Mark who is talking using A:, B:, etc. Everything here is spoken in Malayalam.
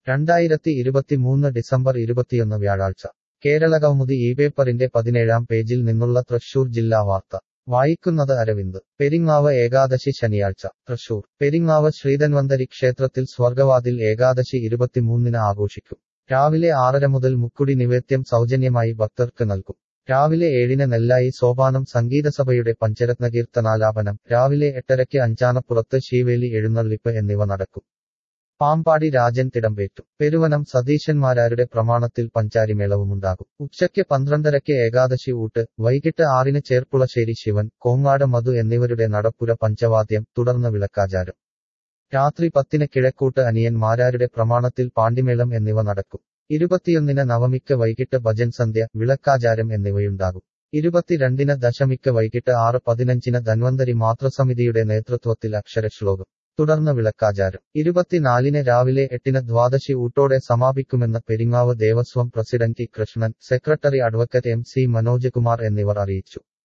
A: രണ്ടായിരത്തി ഇരുപത്തിമൂന്ന് ഡിസംബർ ഇരുപത്തിയൊന്ന് വ്യാഴാഴ്ച കേരളകൗമുദി ഈ പേപ്പറിന്റെ പതിനേഴാം പേജിൽ നിന്നുള്ള തൃശൂർ ജില്ലാ വാർത്ത വായിക്കുന്നത് അരവിന്ദ് പെരിങ്ങാവ് ഏകാദശി ശനിയാഴ്ച തൃശൂർ പെരിങ്ങാവ് ശ്രീധന്വന്തരി ക്ഷേത്രത്തിൽ സ്വർഗവാതിൽ ഏകാദശി ഇരുപത്തിമൂന്നിന് ആഘോഷിക്കും രാവിലെ ആറര മുതൽ മുക്കുടി നിവേദ്യം സൗജന്യമായി ഭക്തർക്ക് നൽകും രാവിലെ ഏഴിന് നെല്ലായി സോപാനം സംഗീതസഭയുടെ പഞ്ചരത്നകീർത്തനാലാപനം രാവിലെ എട്ടരയ്ക്ക് അഞ്ചാനപ്പുറത്ത് ശീവേലി എഴുന്നള്ളിപ്പ് എന്നിവ നടക്കും പാമ്പാടി രാജൻ തിടമ്പേറ്റും പെരുവനം സതീശന്മാരാരുടെ പ്രമാണത്തിൽ പഞ്ചാരിമേളവുമുണ്ടാകും ഉച്ചയ്ക്ക് പന്ത്രണ്ടരയ്ക്ക് ഏകാദശി ഊട്ട് വൈകിട്ട് ആറിന് ചേർപ്പുളശ്ശേരി ശിവൻ കോങ്ങാട് മധു എന്നിവരുടെ നടപ്പുര പഞ്ചവാദ്യം തുടർന്ന് വിളക്കാചാരം രാത്രി പത്തിന് കിഴക്കൂട്ട് അനിയന്മാരാരുടെ പ്രമാണത്തിൽ പാണ്ടിമേളം എന്നിവ നടക്കും ഇരുപത്തിയൊന്നിന് നവമിക്ക് വൈകിട്ട് ഭജൻ സന്ധ്യ വിളക്കാചാരം എന്നിവയുണ്ടാകും ഇരുപത്തിരണ്ടിന് ദശമിക്ക് വൈകിട്ട് ആറ് പതിനഞ്ചിന് ധന്വന്തരി മാതൃസമിതിയുടെ നേതൃത്വത്തിൽ അക്ഷരശ്ലോകം തുടർന്ന് വിളക്കാചാരം ഇരുപത്തിനാലിന് രാവിലെ എട്ടിന് ദ്വാദശി ഊട്ടോടെ സമാപിക്കുമെന്ന് Peringavu Devaswom president T Krishnan secretary advocate M C Manoj Kumar എന്നിവർ അറിയിച്ചു